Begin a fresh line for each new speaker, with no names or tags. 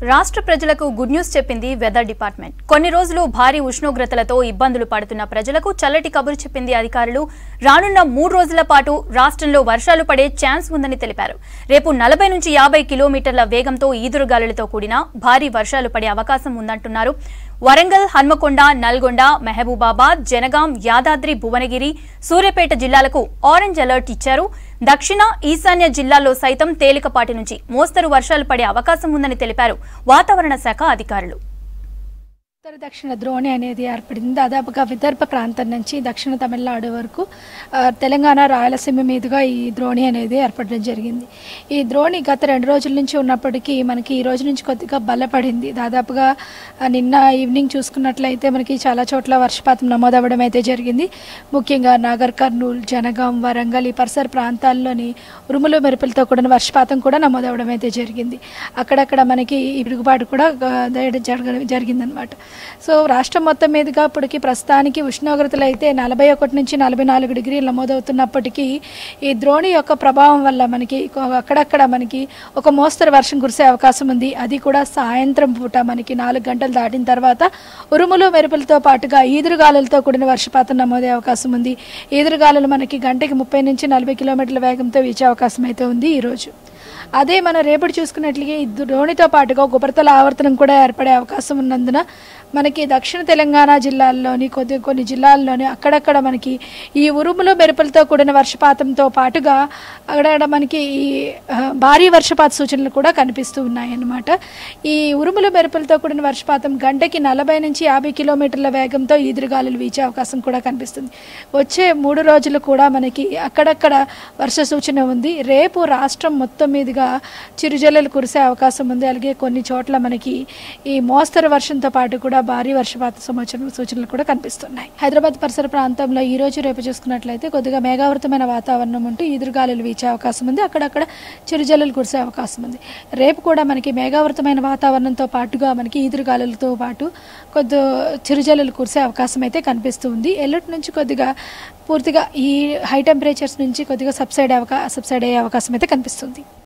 రాష్ట్ర ప్రజలకు good news చెప్పింది వెదర్ డిపార్ట్మెంట్ కొన్ని రోజులు భారీ ఉష్ణోగ్రతలతో ఇబ్బందులు పడుతున్న ప్రజలకు చల్లటి కబురు చెప్పింది అధికారులు రానున్న మూడు రోజుల పాటు రాష్ట్రంలో వర్షాలు పడే ఛాన్స్ ఉందని తెలిపారు రేపు నలభై నుంచి యాభై కిలోమీటర్ల వేగంతో ఈదురుగాలులతో కూడిన భారీ వర్షాలు పడే అవకాశం ఉందంటున్నారు వరంగల్ హన్మకొండ నల్గొండ మహబూబాబాద్ జనగాం యాదాద్రి భువనగిరి సూర్యాపేట జిల్లాలకు ఆరెంజ్ అలర్ట్ ఇచ్చారు దక్షిణ ఈశాన్య జిల్లాల్లో సైతం తేలికపాటి నుంచి మోస్తరు వర్షాలు పడే అవకాశం ఉందని తెలిపారు వాతావరణ శాఖ అధికారులు
ఉత్తర దక్షిణ ద్రోణి అనేది ఏర్పడింది దాదాపుగా విదర్భ ప్రాంతం నుంచి దక్షిణ తమిళనాడు వరకు ఆ, తెలంగాణ రాయలసీమ మీదుగా ఈ ద్రోణి అనేది ఏర్పడడం జరిగింది ఈ ద్రోణి గత రెండు రోజుల నుంచి ఉన్నప్పటికీ మనకి ఈ రోజు నుంచి కొద్దిగా బలపడింది దాదాపుగా ఆ, నిన్న ఈవినింగ్ చూసుకున్నట్లయితే మనకి చాలా చోట్ల వర్షపాతం నమోదవ్వడం అయితే జరిగింది ముఖ్యంగా నాగర్ కర్నూలు జనగాం వరంగల్ ఈ పరిసర ప్రాంతాల్లోని ఉరుములు మెరుపులతో కూడిన వర్షపాతం కూడా నమోదవడం అయితే జరిగింది అక్కడక్కడ మనకి ఈ పిడుగుబాటు కూడా ఆ, జరగ- జరగ- జరిగిందనమాట సో రాష్ట్రం మొత్తం మీదుగా ఇప్పటికి ప్రస్తుతానికి ఉష్ణోగ్రతలు అయితే నలభై ఒకటి నుంచి నలభై నాలుగు డిగ్రీలు నమోదవుతున్నప్పటికీ ఈ ద్రోణి యొక్క ప్రభావం వల్ల మనకి కొ- అక్కడక్కడ మనకి ఒక మోస్తరు వర్షం కురిసే అవకాశం ఉంది అది కూడా సాయంత్రం పూట మనకి నాలుగు గంటలు దాటిన తర్వాత ఉరుములు మెరుపులతో పాటుగా ఈదురుగాలులతో కూడిన వర్షపాతం నమోదే అవకాశం ఉంది ఈదురుగాలులు మనకి గంటకి ముప్పై నుంచి నలభై కిలోమీటర్ల వేగంతో వీచే అవకాశం అయితే ఉంది ఈరోజు అదే మనం రేపటి చూసుకున్నట్లయితే ఈ ద్రోణితో పాటుగా ఒక ఉపరితల ఆవర్తనం కూడా ఏర్పడే అవకాశం ఉన్నందున మనకి దక్షిణ తెలంగాణ జిల్లాల్లోని కొద్ది కొన్ని జిల్లాల్లోని అక్కడక్కడ మనకి ఈ ఉరుములు మెరుపులతో కూడిన వర్షపాతంతో పాటుగా అక్కడక్కడ మనకి ఈ ఆ, భారీ వర్షపాత సూచనలు కూడా కనిపిస్తూ ఉన్నాయన్నమాట ఈ ఉరుములు మెరుపులతో కూడిన వర్షపాతం గంటకి నలభై నుంచి యాభై కిలోమీటర్ల వేగంతో ఈదురుగాలులు వీచే అవకాశం కూడా కనిపిస్తుంది వచ్చే మూడు రోజులు కూడా మనకి అక్కడక్కడ వర్ష సూచన ఉంది రేపు రాష్ట్రం మొత్తం మీదుగా చిరుజల్లులు కురిసే అవకాశం ఉంది అలాగే కొన్ని చోట్ల మనకి ఈ మోస్తరు వర్షంతో పాటు కూడా భారీ వర్షపాత సమాచారం సూచనలు కూడా కనిపిస్తున్నాయి హైదరాబాద్ పరిసర ప్రాంతంలో ఈ రోజు రేపు చూసుకున్నట్లయితే కొద్దిగా మేఘావృతమైన వాతావరణం ఉంటూ ఈదురుగాలులు వీచే అవకాశం ఉంది అక్కడక్కడ చిరుజల్లులు కురిసే అవకాశం ఉంది రేపు కూడా మనకి మేఘావృతమైన వాతావరణంతో పాటుగా మనకి ఈదురుగాలులతో పాటు కొద్ది చిరుజల్లులు కురిసే అవకాశం అయితే కనిపిస్తూ ఉంది ఎల్లుటి నుంచి కొద్దిగా పూర్తిగా ఈ హై టెంపరేచర్స్ నుంచి కొద్దిగా సబ్సైడ్ అవకా సబ్సైడ్ అయ్యే అవకాశం అయితే కనిపిస్తుంది